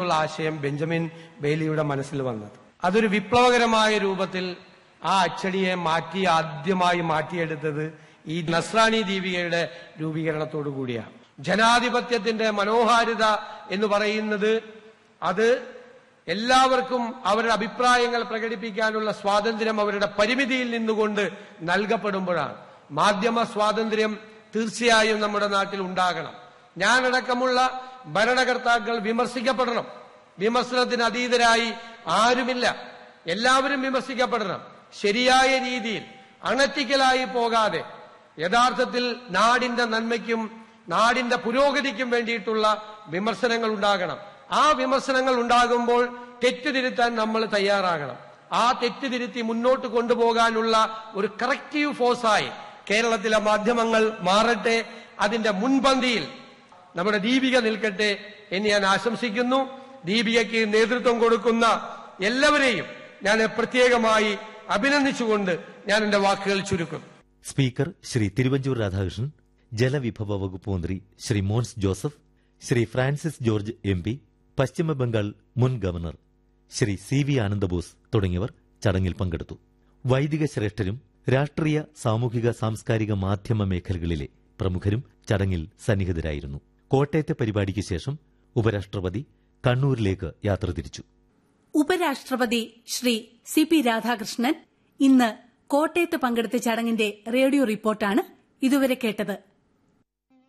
എന്നുള്ള ആശയം ബെഞ്ചമിൻ ബെയ്ലിയുടെ മനസ്സിൽ വന്നത് അതൊരു വിപ്ലവകരമായ രൂപത്തിൽ ആ അച്ചടിയെ മാറ്റി ആദ്യമായി മാറ്റിയെടുത്തത് ഈ നസ്രാണി ദീപികയുടെ രൂപീകരണത്തോടു കൂടിയാണ് ജനാധിപത്യത്തിന്റെ മനോഹാരിത എന്ന് പറയുന്നത് അത് എല്ലാവർക്കും അവരുടെ അഭിപ്രായങ്ങൾ പ്രകടിപ്പിക്കാനുള്ള സ്വാതന്ത്ര്യം അവരുടെ പരിമിതിയിൽ നിന്നുകൊണ്ട് നൽകപ്പെടുമ്പോഴാണ് മാധ്യമ സ്വാതന്ത്ര്യം തീർച്ചയായും നമ്മുടെ നാട്ടിൽ ഉണ്ടാകണം ഞാനടക്കമുള്ള ഭരണകർത്താക്കൾ വിമർശിക്കപ്പെടണം വിമർശനത്തിന് അതീതരായി ആരുമില്ല എല്ലാവരും വിമർശിക്കപ്പെടണം ശരിയായ രീതിയിൽ അണറ്റിക്കലായി പോകാതെ യഥാർത്ഥത്തിൽ നാടിന്റെ നന്മയ്ക്കും നാടിന്റെ പുരോഗതിക്കും വേണ്ടിയിട്ടുള്ള വിമർശനങ്ങൾ ഉണ്ടാകണം ആ വിമർശനങ്ങൾ ഉണ്ടാകുമ്പോൾ തെറ്റുതിരുത്താൻ നമ്മൾ തയ്യാറാകണം ആ തെറ്റുതിരുത്തി മുന്നോട്ട് കൊണ്ടുപോകാനുള്ള ഒരു കറക്റ്റീവ് ഫോഴ്സായി കേരളത്തിലെ മാധ്യമങ്ങൾ മാറട്ടെ അതിന്റെ മുൻപന്തിയിൽ നമ്മുടെ ദീപിക നിൽക്കട്ടെ എന്ന് ഞാൻ ആശംസിക്കുന്നു ദീപികയ്ക്ക് നേതൃത്വം കൊടുക്കുന്ന എല്ലാവരെയും ഞാൻ പ്രത്യേകമായി അഭിനന്ദിച്ചുകൊണ്ട് ഞാൻ എന്റെ വാക്കുകൾ ചുരുക്കും സ്പീക്കർ ശ്രീ തിരുവഞ്ചൂർ രാധാകൃഷ്ണൻ ജലവിഭവ വകുപ്പ് മന്ത്രി ശ്രീ മോൻസ് ജോസഫ് ശ്രീ ഫ്രാൻസിസ് ജോർജ് എം പി പശ്ചിമബംഗാൾ മുൻ governor Shri C V Ananda Bose തുടങ്ങിയവർ ചടങ്ങിൽ പങ്കെടുത്തു വൈദിക ശ്രേഷ്ഠരും രാഷ്ട്രീയ സാമൂഹിക സാംസ്കാരിക മാധ്യമ മേഖലകളിലെ പ്രമുഖരും ചടങ്ങിൽ സന്നിഹിതരായിരുന്നു കോട്ടയത്തെ പരിപാടിക്ക് ശേഷം ഉപരാഷ്ട്രപതി കണ്ണൂരിലേക്ക് യാത്ര തിരിച്ചു ഉപരാഷ്ട്രപതി ശ്രീ സി പി രാധാകൃഷ്ണൻ ഇന്ന് കോട്ടയത്ത് പങ്കെടുത്ത ചടങ്ങിന്റെ റേഡിയോ റിപ്പോർട്ടാണ് ഇതുവരെ കേട്ടത്